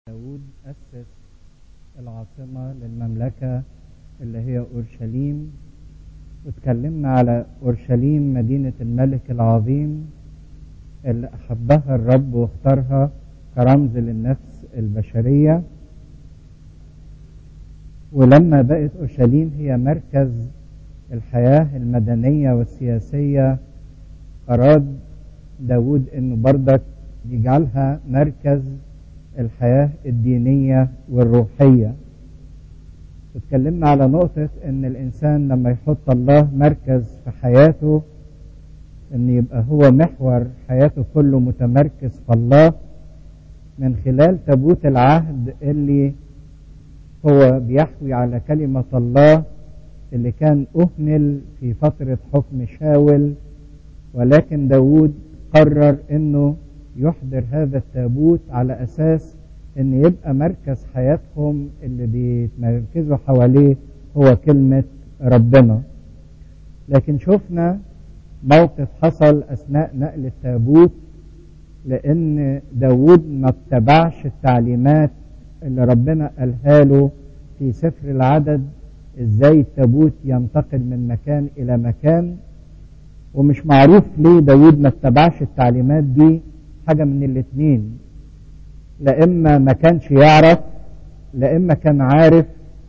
داود أسس العاصمة للمملكة اللي هي أورشليم واتكلمنا على أورشليم مدينة الملك العظيم اللي أحبها الرب واختارها كرمز للنفس البشرية ولما بقت أورشليم هي مركز الحياة المدنية والسياسية أراد داود أنه بردك يجعلها مركز الحياة الدينية والروحية اتكلمنا على نقطة ان الانسان لما يحط الله مركز في حياته ان يبقى هو محور حياته كله متمركز في الله من خلال تابوت العهد اللي هو بيحوي على كلمة الله اللي كان أهمل في فترة حكم شاول ولكن داود قرر انه يحضر هذا التابوت على اساس ان يبقى مركز حياتهم اللي بيتمركزوا حواليه هو كلمة ربنا لكن شفنا موقف حصل اثناء نقل التابوت لان داود ما اتبعش التعليمات اللي ربنا قالها له في سفر العدد ازاي التابوت ينتقل من مكان الى مكان ومش معروف ليه داود ما اتبعش التعليمات دي حاجة من الاتنين لا إما ما كانش يعرف لا إما كان عارف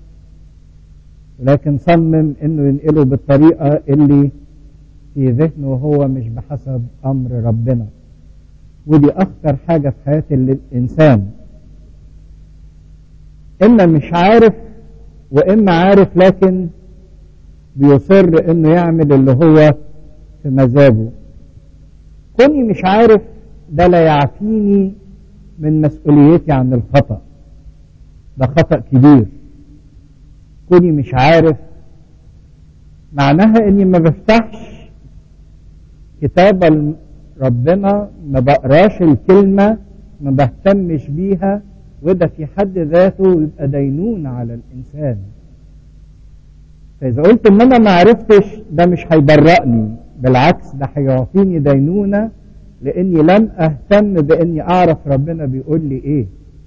لكن صمم إنه ينقله بالطريقة اللي في ذهنه هو مش بحسب أمر ربنا ودي أخطر حاجة في حياة الإنسان إما مش عارف وإما عارف لكن بيصر إنه يعمل اللي هو في مزاجه كوني مش عارف ده لا يعفيني من مسؤوليتي عن الخطأ ده خطأ كبير كوني مش عارف معناها اني ما بفتحش كتاب ربنا ما بقراش الكلمة ما بهتمش بيها وده في حد ذاته يبقى دينون على الإنسان فإذا قلت إن أنا ما عرفتش ده مش هيبرأني بالعكس ده هيعطيني دينونة لاني لم اهتم باني اعرف ربنا بيقول لي ايه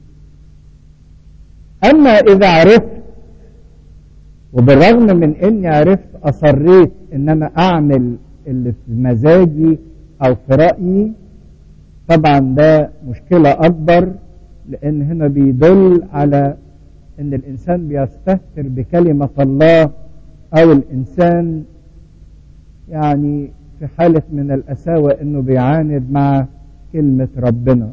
اما اذا عرفت وبالرغم من اني عرفت اصريت ان انا اعمل اللي في مزاجي او في رايي طبعا ده مشكله اكبر لان هنا بيدل على ان الانسان بيستهتر بكلمه الله او الانسان يعني في حالة من الأساوة أنه بيعاند مع كلمة ربنا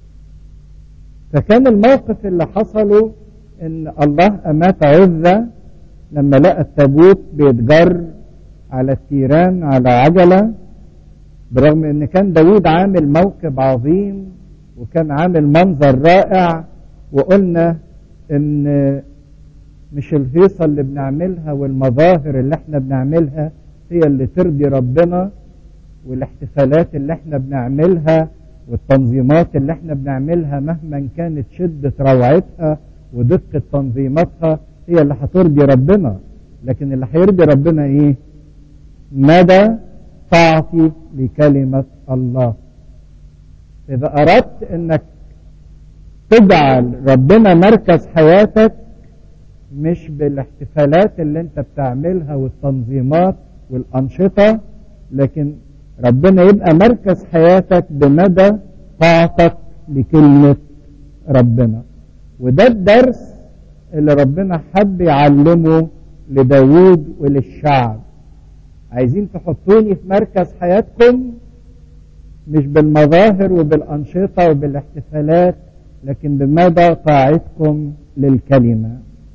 فكان الموقف اللي حصله أن الله أمات عزة لما لقى التابوت بيتجر على التيران على عجلة برغم أن كان داود عامل موكب عظيم وكان عامل منظر رائع وقلنا أن مش الهيصة اللي بنعملها والمظاهر اللي احنا بنعملها هي اللي ترضي ربنا والاحتفالات اللي احنا بنعملها والتنظيمات اللي احنا بنعملها مهما كانت شدة روعتها ودقة تنظيماتها هي اللي هترضي ربنا لكن اللي هيرضي ربنا ايه مدى طاعتي لكلمة الله إذا أردت أنك تجعل ربنا مركز حياتك مش بالاحتفالات اللي انت بتعملها والتنظيمات والأنشطة لكن ربنا يبقى مركز حياتك بمدى طاعتك لكلمة ربنا وده الدرس اللي ربنا حب يعلمه لداود وللشعب عايزين تحطوني في مركز حياتكم مش بالمظاهر وبالأنشطة وبالاحتفالات لكن بمدى طاعتكم للكلمة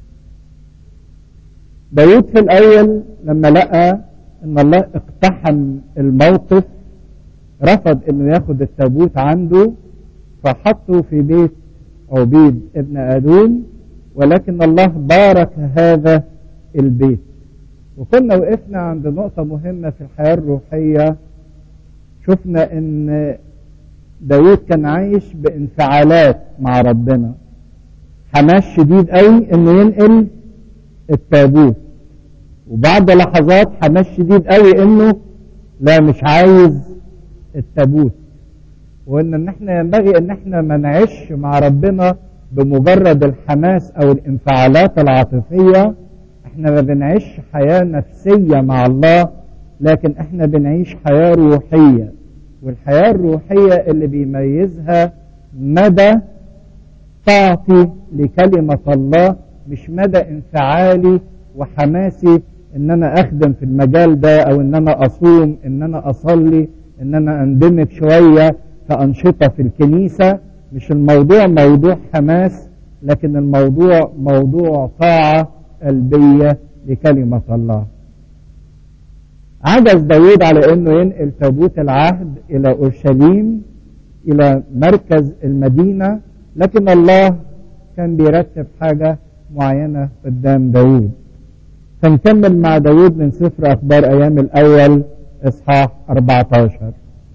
داود في الأول لما لقى ان الله اقتحم الموقف رفض انه ياخد التابوت عنده فحطه في بيت عبيد ابن ادون ولكن الله بارك هذا البيت وكنا وقفنا عند نقطة مهمة في الحياة الروحية شفنا ان داود كان عايش بانفعالات مع ربنا حماس شديد قوي انه ينقل التابوت وبعد لحظات حماس شديد قوي انه لا مش عايز التابوت وان ان احنا ينبغي ان احنا ما نعيش مع ربنا بمجرد الحماس او الانفعالات العاطفية احنا ما بنعيش حياة نفسية مع الله لكن احنا بنعيش حياة روحية والحياة الروحية اللي بيميزها مدى طاعتي لكلمة الله مش مدى انفعالي وحماسي ان انا اخدم في المجال ده او ان انا اصوم ان انا اصلي ان انا اندمج شوية في انشطة في الكنيسة مش الموضوع موضوع حماس لكن الموضوع موضوع طاعة قلبية لكلمة الله عجز داود على انه ينقل تابوت العهد الى اورشليم الى مركز المدينة لكن الله كان بيرتب حاجة معينة قدام داود فنكمل مع داود من سفر اخبار ايام الاول اصحاح 14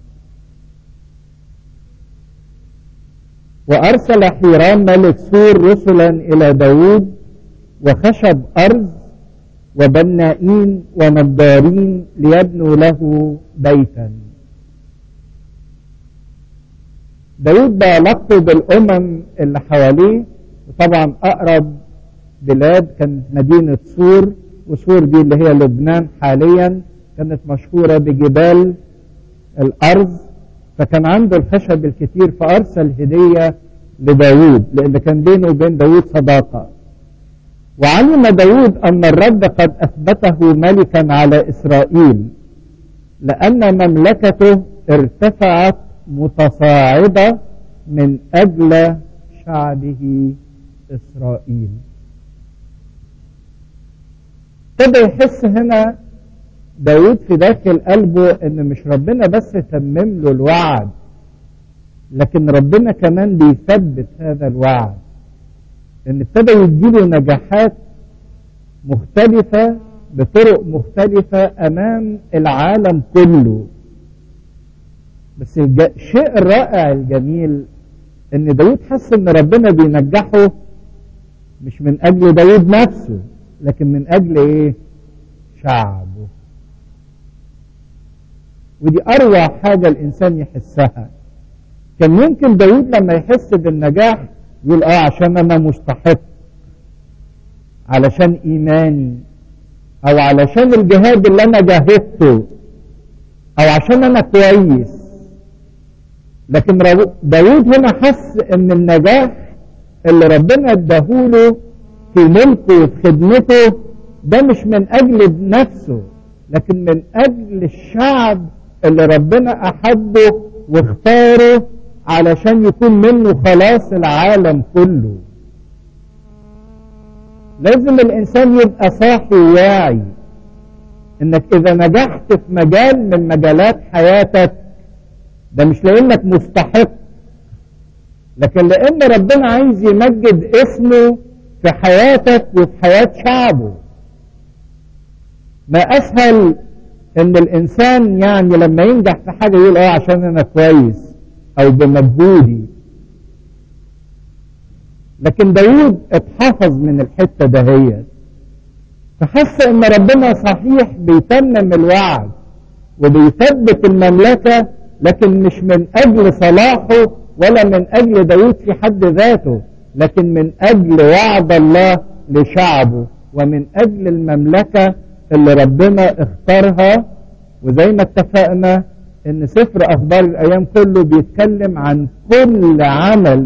وارسل حيرام ملك سور رسلا الى داود وخشب ارض وبنائين ونجارين ليبنوا له بيتا داود بعلاقته بالامم اللي حواليه وطبعا اقرب بلاد كانت مدينة سور وسور دي اللي هي لبنان حاليا كانت مشهورة بجبال الارض فكان عنده الخشب الكتير فارسل هدية لداود لان كان بينه وبين داود صداقة وعلم داود أن الرب قد أثبته ملكا على إسرائيل لأن مملكته ارتفعت متصاعدة من أجل شعبه إسرائيل ابتدى يحس هنا داود في داخل قلبه ان مش ربنا بس تمم له الوعد لكن ربنا كمان بيثبت هذا الوعد ان ابتدى يديله نجاحات مختلفة بطرق مختلفة امام العالم كله بس الشيء الرائع الجميل ان داود حس ان ربنا بينجحه مش من اجل داود نفسه لكن من اجل ايه شعبه ودي اروع حاجة الانسان يحسها كان ممكن داود لما يحس بالنجاح يقول اه عشان انا مستحق علشان ايماني او علشان الجهاد اللي انا جاهدته او عشان انا كويس لكن داود هنا حس ان النجاح اللي ربنا اداهوله في ملكه وفي خدمته ده مش من اجل نفسه لكن من اجل الشعب اللي ربنا احبه واختاره علشان يكون منه خلاص العالم كله لازم الانسان يبقى صاحي واعي انك اذا نجحت في مجال من مجالات حياتك ده مش لانك مستحق لكن لان ربنا عايز يمجد اسمه في حياتك وفي حياة شعبه ما اسهل ان الانسان يعني لما ينجح في حاجة يقول اه عشان انا كويس او بمجهودي لكن داود اتحفظ من الحتة دهيت فحس ان ربنا صحيح بيتمم الوعد وبيثبت المملكة لكن مش من اجل صلاحه ولا من اجل داود في حد ذاته لكن من اجل وعد الله لشعبه ومن اجل المملكة اللي ربنا اختارها وزي ما اتفقنا ان سفر اخبار الايام كله بيتكلم عن كل عمل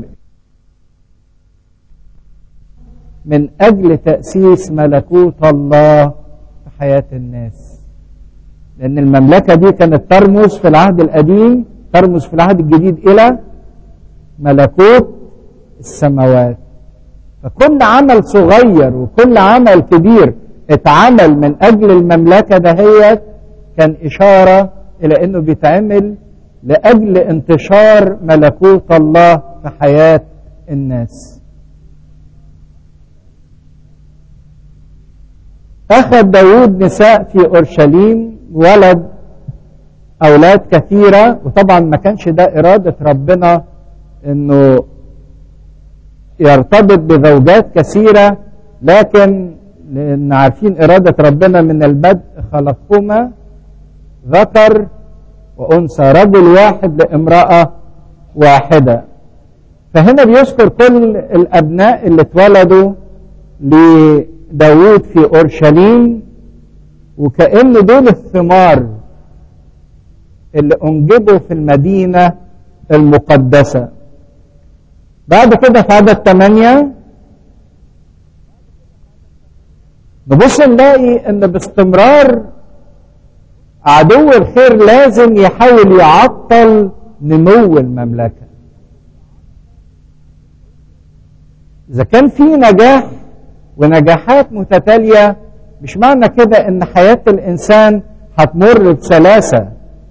من اجل تأسيس ملكوت الله في حياة الناس لان المملكة دي كانت ترمز في العهد القديم ترمز في العهد الجديد الى ملكوت السماوات فكل عمل صغير وكل عمل كبير اتعمل من اجل المملكة دهيت كان اشارة الى انه بيتعمل لاجل انتشار ملكوت الله في حياة الناس اخذ داود نساء في اورشليم ولد اولاد كثيرة وطبعا ما كانش ده ارادة ربنا انه يرتبط بزوجات كثيرة لكن لان عارفين ارادة ربنا من البدء خلقهما ذكر وانثى رجل واحد لامرأة واحدة فهنا بيذكر كل الأبناء اللي اتولدوا لداود في أورشليم وكأن دول الثمار اللي أنجبوا في المدينة المقدسة بعد كده في عدد ثمانية نبص نلاقي ان باستمرار عدو الخير لازم يحاول يعطل نمو المملكة إذا كان في نجاح ونجاحات متتالية مش معنى كده إن حياة الإنسان هتمر بسلاسة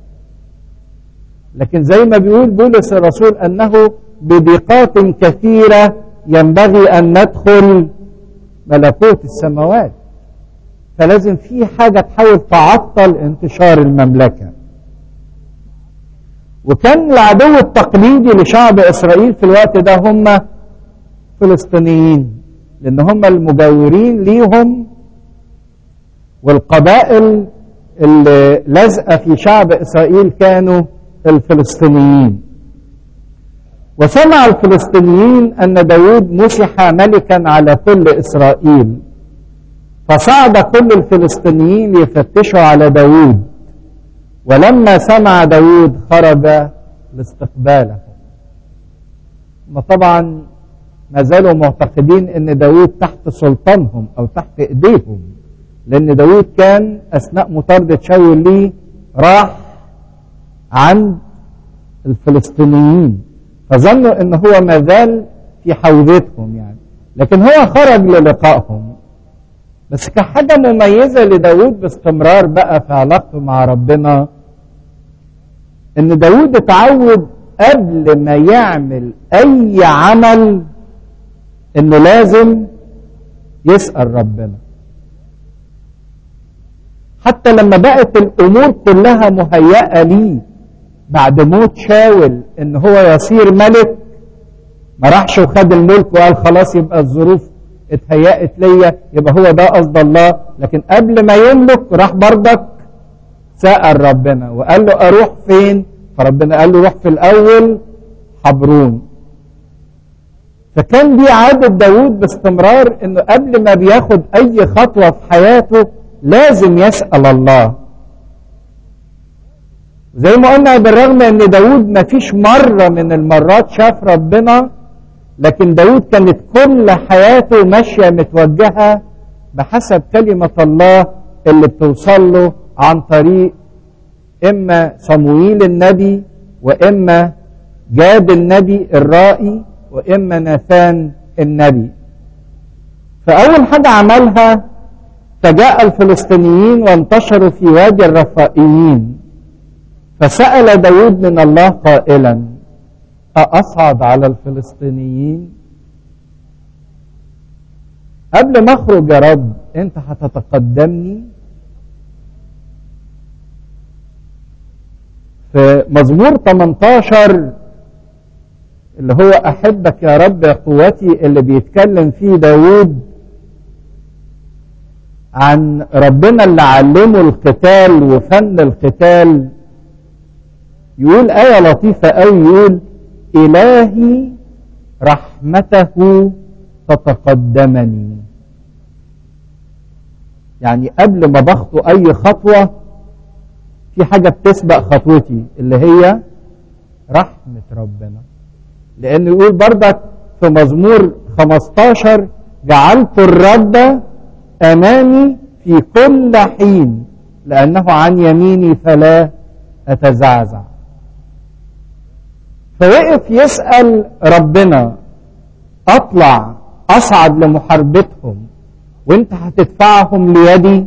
لكن زي ما بيقول بولس الرسول أنه بضيقات كثيرة ينبغي أن ندخل ملكوت السماوات فلازم في حاجة تحاول تعطل انتشار المملكة وكان العدو التقليدي لشعب إسرائيل في الوقت ده هم فلسطينيين لأن هم المجاورين ليهم والقبائل اللي لازقة في شعب إسرائيل كانوا الفلسطينيين وسمع الفلسطينيين أن داود مسح ملكا على كل إسرائيل فصعد كل الفلسطينيين يفتشوا على داود ولما سمع داود خرج لاستقباله طبعا ما زالوا معتقدين ان داود تحت سلطانهم او تحت ايديهم لان داود كان اثناء مطاردة شاول ليه راح عند الفلسطينيين فظنوا ان هو ما زال في حوزتهم يعني لكن هو خرج للقائهم بس كحاجة مميزة لداود باستمرار بقى في علاقته مع ربنا ان داود اتعود قبل ما يعمل اي عمل انه لازم يسأل ربنا حتى لما بقت الامور كلها مهيئة ليه بعد موت شاول ان هو يصير ملك ما راحش وخد الملك وقال خلاص يبقى الظروف اتهيأت ليا يبقى هو ده قصد الله لكن قبل ما يملك راح برضك سأل ربنا وقال له اروح فين فربنا قال له روح في الاول حبرون فكان دي عادة داود باستمرار انه قبل ما بياخد اي خطوة في حياته لازم يسأل الله زي ما قلنا بالرغم ان داود ما فيش مرة من المرات شاف ربنا لكن داود كانت كل حياته ماشية متوجهة بحسب كلمة الله اللي بتوصل له عن طريق إما صمويل النبي وإما جاد النبي الرائي وإما ناثان النبي فأول حاجة عملها تجاء الفلسطينيين وانتشروا في وادي الرفائيين فسأل داود من الله قائلا أصعد على الفلسطينيين قبل ما أخرج يا رب أنت هتتقدمني في مزمور 18 اللي هو أحبك يا رب يا قوتي اللي بيتكلم فيه داود عن ربنا اللي علمه القتال وفن القتال يقول آية لطيفة أوي يقول إلهي رحمته تتقدمني يعني قبل ما بخطو أي خطوة في حاجة بتسبق خطوتي اللي هي رحمة ربنا لأنه يقول بردك في مزمور 15 جعلت الرب أمامي في كل حين لأنه عن يميني فلا أتزعزع فوقف يسأل ربنا أطلع أصعد لمحاربتهم وانت هتدفعهم ليدي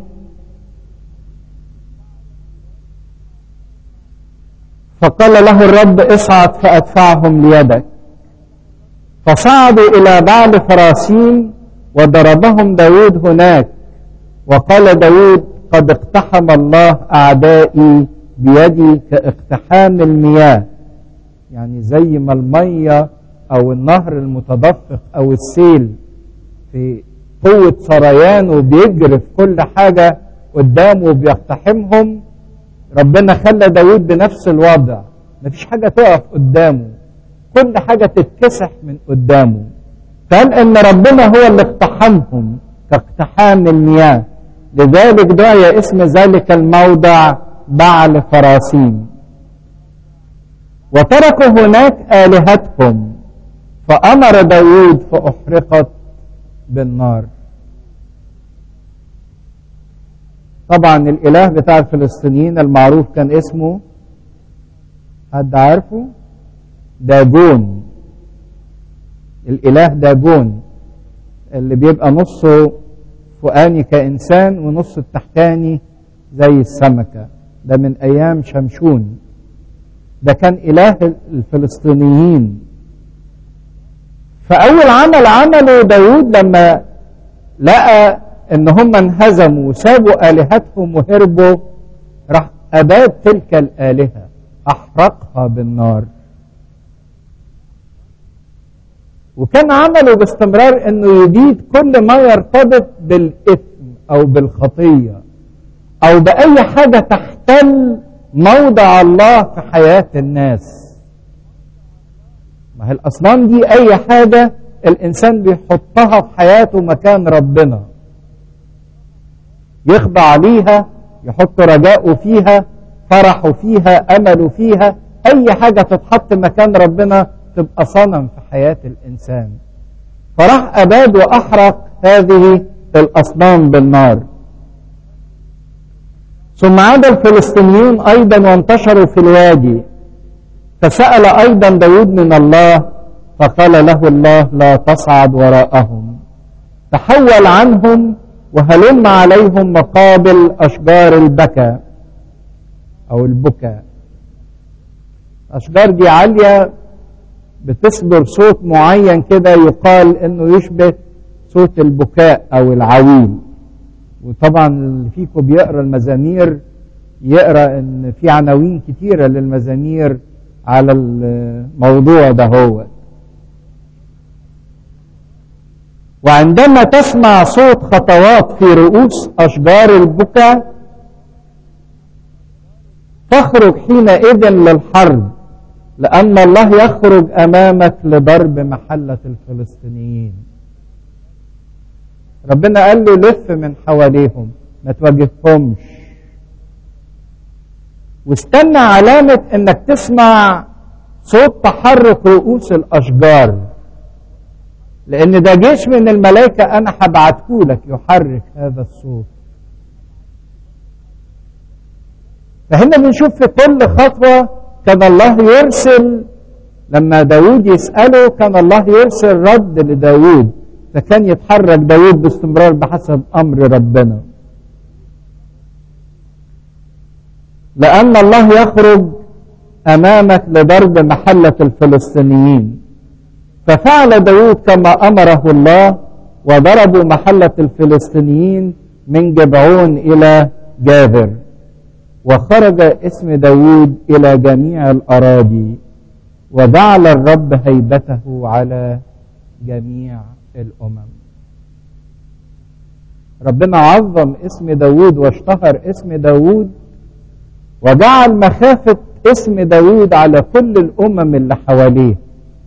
فقال له الرب اصعد فأدفعهم ليدك فصعدوا إلى بعل فراسين وضربهم داود هناك وقال داود قد اقتحم الله أعدائي بيدي كاقتحام المياه يعني زي ما المية أو النهر المتدفق أو السيل في قوة سريانه بيجري في كل حاجة قدامه وبيقتحمهم ربنا خلى داود بنفس الوضع مفيش حاجة تقف قدامه كل حاجة تتكسح من قدامه قال ان ربنا هو اللي اقتحمهم كاقتحام المياه لذلك دعي اسم ذلك الموضع بعل فراسيم وتركوا هناك آلهتهم فأمر داود فأحرقت بالنار طبعا الإله بتاع الفلسطينيين المعروف كان اسمه حد عارفه داجون الإله داجون اللي بيبقى نصه فوقاني كإنسان ونص التحتاني زي السمكة ده من أيام شمشون ده كان إله الفلسطينيين فأول عمل عمله داود لما لقى إن هم انهزموا وسابوا آلهتهم وهربوا راح أباد تلك الآلهة أحرقها بالنار وكان عمله باستمرار انه يبيد كل ما يرتبط بالاثم او بالخطيه او باي حاجه تحتل موضع الله في حياه الناس ما هي الاصنام دي اي حاجه الانسان بيحطها في حياته مكان ربنا يخضع ليها يحط رجاءه فيها فرحه فيها امله فيها اي حاجه تتحط مكان ربنا تبقى صنم في حياة الإنسان فراح أباد وأحرق هذه الأصنام بالنار ثم عاد الفلسطينيون أيضا وانتشروا في الوادي فسأل أيضا داود من الله فقال له الله لا تصعد وراءهم تحول عنهم وهلم عليهم مقابل أشجار البكا أو البكا أشجار دي عالية بتصدر صوت معين كده يقال انه يشبه صوت البكاء او العويل وطبعا اللي فيكم بيقرا المزامير يقرا ان في عناوين كتيره للمزامير على الموضوع ده هو وعندما تسمع صوت خطوات في رؤوس اشجار البكا تخرج حينئذ للحرب لأن الله يخرج أمامك لضرب محلة الفلسطينيين ربنا قال له لف من حواليهم ما تواجههمش واستنى علامة انك تسمع صوت تحرك رؤوس الاشجار لان ده جيش من الملائكة انا هبعته لك يحرك هذا الصوت فهنا بنشوف في كل خطوة كان الله يرسل لما داود يسأله كان الله يرسل رد لداود فكان يتحرك داود باستمرار بحسب أمر ربنا لأن الله يخرج أمامك لضرب محلة الفلسطينيين ففعل داود كما أمره الله وضربوا محلة الفلسطينيين من جبعون إلى جابر وخرج اسم داود إلى جميع الأراضي وجعل الرب هيبته على جميع الأمم ربنا عظم اسم داود واشتهر اسم داود وجعل مخافة اسم داود على كل الأمم اللي حواليه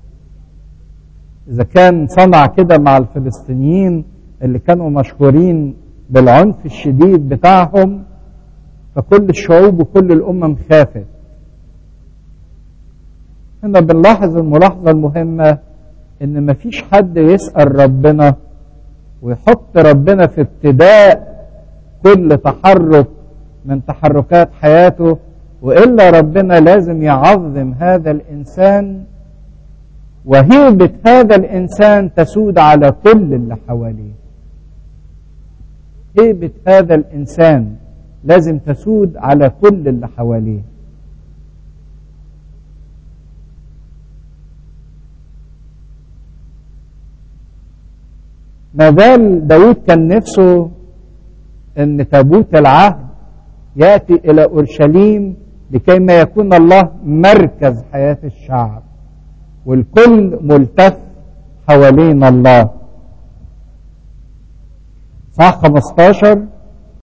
إذا كان صنع كده مع الفلسطينيين اللي كانوا مشهورين بالعنف الشديد بتاعهم فكل الشعوب وكل الأمم خافت هنا بنلاحظ الملاحظة المهمة إن مفيش حد يسأل ربنا ويحط ربنا في ابتداء كل تحرك من تحركات حياته وإلا ربنا لازم يعظم هذا الإنسان وهيبة هذا الإنسان تسود على كل اللي حواليه هيبة هذا الإنسان لازم تسود على كل اللي حواليه ما زال داود كان نفسه ان تابوت العهد ياتي الى اورشليم لكي ما يكون الله مركز حياه الشعب والكل ملتف حوالين الله صح 15